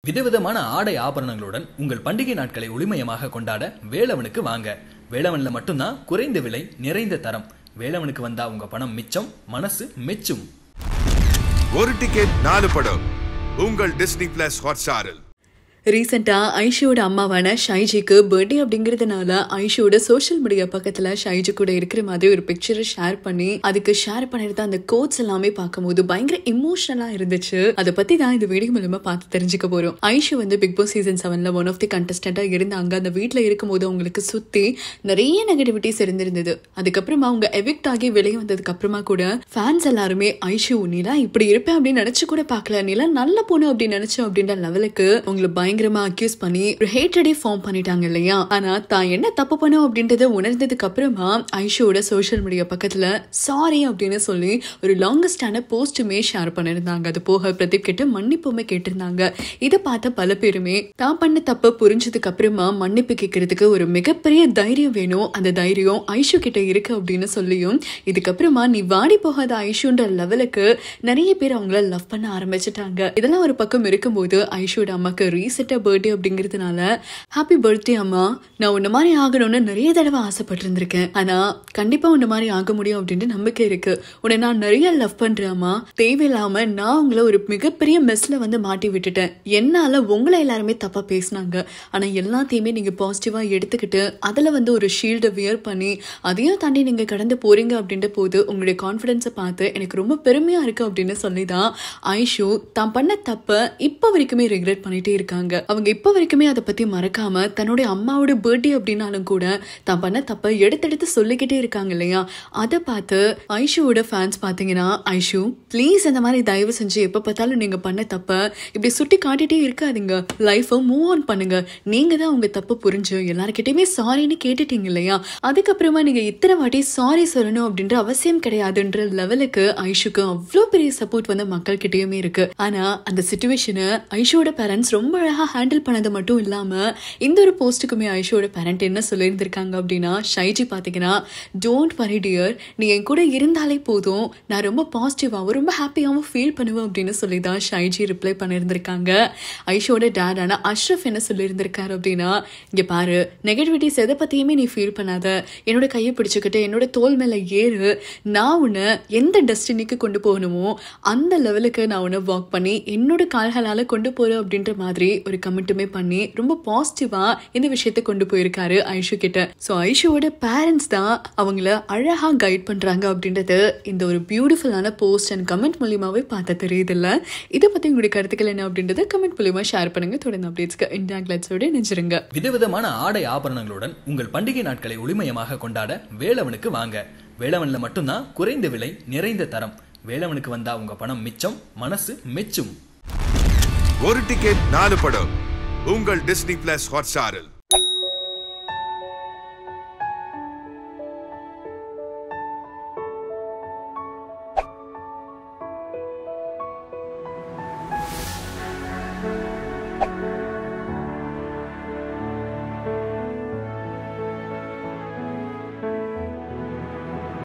விதவிதமான ஆடை ஆபரணங்களுடன் உங்கள் பண்டிகை நாட்களை ஒளிமயமாக கொண்டாட வேலவனுக்கு வாங்க வேலவன்ல மட்டும்தான் குறைந்த விலை நிறைந்த தரம் வேலவனுக்கு வந்தா உங்க பணம் மிச்சம் மனசு மெச்சும் ஒரு டிக்கெட் நாலு படம் உங்கள் டிஸ்னி பிளஸ் ஹாட்ஸ்டாரில் ரீசெண்டாக ஐஷுவோட அம்மாவான ஷைஜிக்கு பர்த்டே அப்படிங்கிறதுனால ஐஷுவோட சோஷியல் மீடியா பக்கத்தில் ஷைஜி கூட இருக்கிற மாதிரி ஒரு பிக்சரை ஷேர் பண்ணி அதுக்கு ஷேர் பண்ணிருந்த அந்த கோட்ஸ் எல்லாமே பார்க்கும்போது பயங்கர இமோஷனலாக இருந்துச்சு அதை பற்றி தான் இந்த வீடியோ மூலமா பார்த்து தெரிஞ்சுக்க போகிறோம் ஐஷு வந்து பிக் பாஸ் சீசன் செவனில் ஒன் ஆஃப் தி கண்டஸ்டண்ட்டாக இருந்தாங்க அந்த வீட்டில் இருக்கும்போது அவங்களுக்கு சுற்றி நிறைய நெகட்டிவிட்டிஸ் இருந்திருந்தது அதுக்கப்புறமா அவங்க எவிக்ட் ஆகி வெளியே வந்ததுக்கு அப்புறமா கூட ஃபேன்ஸ் எல்லாருமே ஐஷு நீலா இப்படி இருப்பேன் அப்படின்னு நினைச்சு கூட பார்க்கல நீலா நல்ல பொண்ணு அப்படின்னு நினைச்சோம் அப்படின்ற லெவலுக்கு உங்களை பயங்கரமா அக்யூஸ் பண்ணி ஒரு ஹேட்டடே ஃபார்ம் பண்ணிட்டாங்க இல்லையா ஆனா தான் என்ன தப்பு பண்ணோம் அப்படின்றத உணர்ந்ததுக்கு அப்புறமா ஐஷோட சோஷியல் மீடியா பக்கத்துல சாரி அப்படின்னு சொல்லி ஒரு லாங்கஸ்டான போஸ்ட்டுமே ஷேர் பண்ணிருந்தாங்க அது போக பிரதீப் கிட்ட மன்னிப்புமே கேட்டிருந்தாங்க இதை பார்த்த பல பேருமே தான் பண்ண தப்ப புரிஞ்சதுக்கு அப்புறமா மன்னிப்பு கேட்கறதுக்கு ஒரு மிகப்பெரிய தைரியம் வேணும் அந்த தைரியம் ஐஷு கிட்ட இருக்கு அப்படின்னு சொல்லியும் இதுக்கப்புறமா நீ வாடி போகாத ஐஷுன்ற லெவலுக்கு நிறைய பேர் அவங்கள லவ் பண்ண ஆரம்பிச்சிட்டாங்க இதெல்லாம் ஒரு பக்கம் இருக்கும்போது ஐஷோட அம்மாக்கு ரீசெண்டா பர்த்டே அப்படிங்கிறதுனால ஹாப்பி பர்த்டே அம்மா நான் உன்ன மாதிரி ஆகணும்னு நிறைய தடவை ஆசைப்பட்டிருந்திருக்கேன் ஆனா கண்டிப்பா உன்ன மாதிரி ஆக முடியும் அப்படின்ட்டு நம்பிக்கை இருக்கு உன்னை நான் நிறைய லவ் பண்றேன் அம்மா தேவையில்லாம நான் உங்களை ஒரு மிகப்பெரிய மெஸ்ல வந்து மாட்டி விட்டுட்டேன் என்னால உங்களை எல்லாருமே தப்பா பேசினாங்க ஆனா எல்லாத்தையுமே நீங்க பாசிட்டிவா எடுத்துக்கிட்டு அதுல வந்து ஒரு ஷீல்டை வியர் பண்ணி அதையும் தாண்டி நீங்க கடந்து போறீங்க அப்படின்ற போது உங்களுடைய கான்ஃபிடன்ஸை பார்த்து எனக்கு ரொம்ப பெருமையா இருக்கு அப்படின்னு சொல்லி தான் ஐஷு தான் பண்ண தப்ப இப்ப வரைக்குமே ரெகுலேட் பண்ணிட்டே இருக்காங்க அவங்க இப்ப வரைக்குமே அதை பத்தி மறக்காம தன்னுடைய அம்மாவோட பர்த்டே அப்படின்னாலும் கூட தான் பண்ண தப்ப எடுத்தெடுத்து சொல்லிக்கிட்டே இருக்காங்க இல்லையா அதை பார்த்து ஐஷுவோட ஃபேன்ஸ் பாத்தீங்கன்னா ஐஷு ப்ளீஸ் இந்த மாதிரி தயவு செஞ்சு எப்ப பார்த்தாலும் நீங்க பண்ண தப்ப இப்படி சுட்டி காட்டிட்டே இருக்காதீங்க லைஃபை மூவ் ஆன் பண்ணுங்க நீங்க தான் உங்க தப்பு புரிஞ்சு எல்லார்கிட்டயுமே சாரின்னு கேட்டுட்டீங்க இல்லையா அதுக்கப்புறமா நீங்க இத்தனை வாட்டி சாரி சொல்லணும் அப்படின்ற அவசியம் கிடையாதுன்ற லெவலுக்கு ஐஷுக்கு அவ்வளோ பெரிய சப்போர்ட் வந்து மக்கள் கிட்டயுமே இருக்கு ஆனா அந்த சுச்சுவேஷனை ஐஷோட பேரண்ட்ஸ் ரொம்ப அழகா ஹேண்டில் பண்ணது மட்டும் இல்லாம இந்த ஒரு போஸ்ட்டுக்குமே ஐஷோட பேரண்ட் என்ன சொல்லியிருந்திருக்காங்க அப்படின்னா ஷைஜி பாத்தீங்கன்னா டோன்ட் வரி டியர் நீ என் கூட இருந்தாலே போதும் நான் ரொம்ப பாசிட்டிவாகவும் ரொம்ப ஹாப்பியாகவும் ஃபீல் பண்ணுவேன் அப்படின்னு சொல்லி தான் ஷைஜி ரிப்ளை பண்ணியிருந்திருக்காங்க ஐஷோட டேடான அஷ்ரஃப் என்ன சொல்லியிருந்திருக்காரு அப்படின்னா இங்க பாரு நெகட்டிவிட்டிஸ் எதை பத்தியுமே நீ ஃபீல் பண்ணாத என்னோட கையை பிடிச்சுக்கிட்டு என்னோட தோல் மேல ஏறு நான் உன்னை எந்த டெஸ்டினிக்கு கொண்டு போகணுமோ அந்த லெவலுக்கு நான் உன்னை வாக் பண்ணி என்னோட கால்களால கொண்டு போறேன் அப்படின்ற மாதிரி ஒரு கமெண்ட்டுமே பண்ணி ரொம்ப பாசிட்டிவா இந்த விஷயத்தை கொண்டு போயிருக்காரு ஐஷு கிட்ட ஸோ ஐஷுவோட பேரண்ட்ஸ் தான் அவங்கள அழகா கைட் பண்றாங்க அப்படின்றது இந்த ஒரு பியூட்டிஃபுல்லான போஸ்ட் அண்ட் கமெண்ட் மூலியமாவே பார்த்த தெரியுது இல்ல இதை பத்தி உங்களுடைய கருத்துக்கள் என்ன அப்படின்றத கமெண்ட் மூலியமா ஷேர் பண்ணுங்க தொடர்ந்து அப்டேட்ஸ்க்கு இந்தியா கிளட்ஸோட நினைச்சிருங்க விதவிதமான ஆடை ஆபரணங்களுடன் உங்கள் பண்டிகை நாட்களை ஒளிமயமாக கொண்டாட வேலவனுக்கு வாங்க வேலவன்ல மட்டும்தான் குறைந்த விலை நிறைந்த தரம் வேலவனுக்கு வந்தா உங்க பணம் மிச்சம் மனசு மெச்சும் ஒரு டிக்கெட் நாலு படம் உங்கள் டிஸ்னி பிளஸ் ஹாட்ஸ்டாரில்